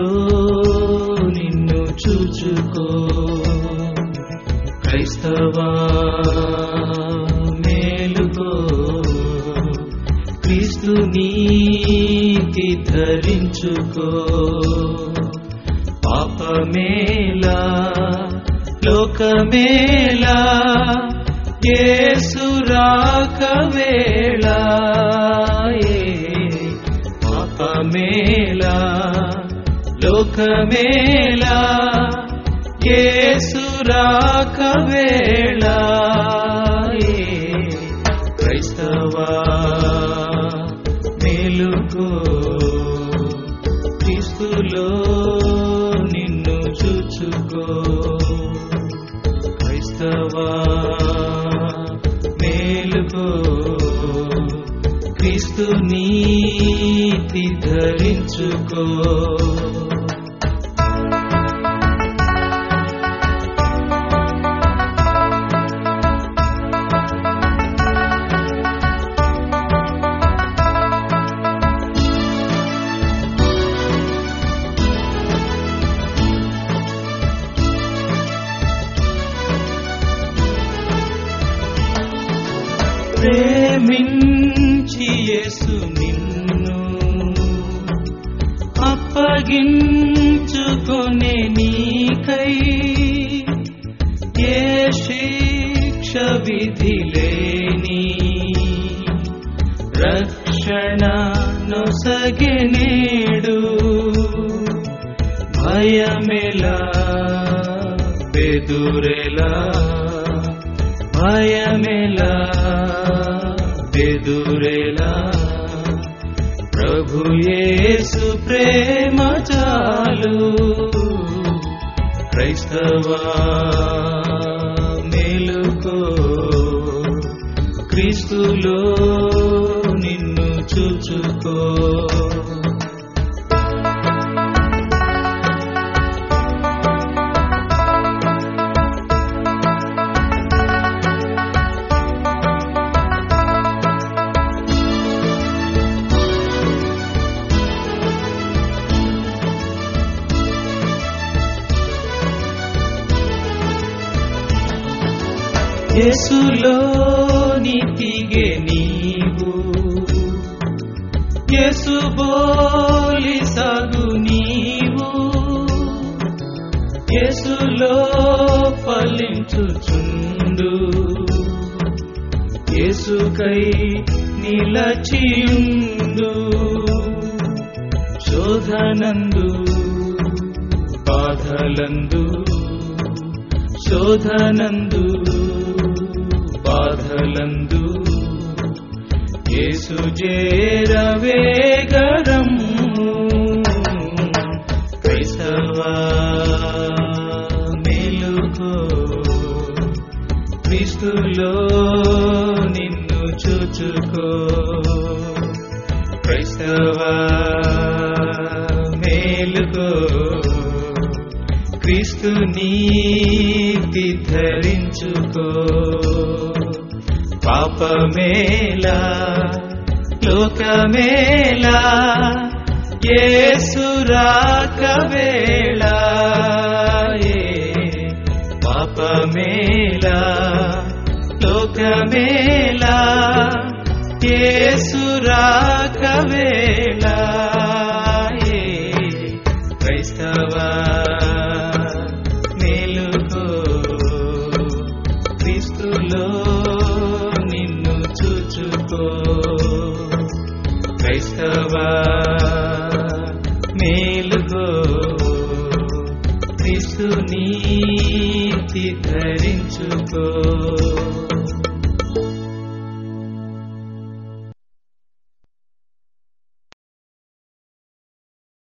క్రీస్తులో నిన్ను చూచుకో క్రైస్తవా మేలుకో క్రీస్తు నీతి ధరించుకో పాపమేలా లోకమేలా యేసు రాకవేళ పాపమేలా లోకమేలా యేసు రాకవేళ క్రైస్తవా మేలుకో క్రీస్తులో నిన్ను చూచుకో క్రైస్తవా మేలుకో క్రీస్తు నీతి ధరించుకో ప్రేమించి యేసు నిన్ను అప్పగించుకొనే నీకై ఏ శిక్ష విధి లేని రక్షణ నొసగెనేడు భయమెలా బెదురెలా భయమెలా బెదురెలా ప్రభు యేసు ప్రేమ చాలు క్రైస్తవా మేలుకో క్రీస్తులో నిన్ను చూచుకో యేసులో నీతిగే నీవు యేసు బోలి సాగు నీవు యేసులో ఫలించుచుండు యేసుకై నిలచియుండు శోధనందు బాధలందు శోధనందు బాధలందు యేసు చేరవేగరము క్రైస్తవా మేలుకో క్రీస్తులో నిన్ను చూచుకో క్రైస్తవా మేలుకో క్రీస్తు నీతి ధరించుకో పాపమేలా లోకమేలా యేసు రాకవేళ పాపమేలా లోకమేలా యేసు రాకవేళ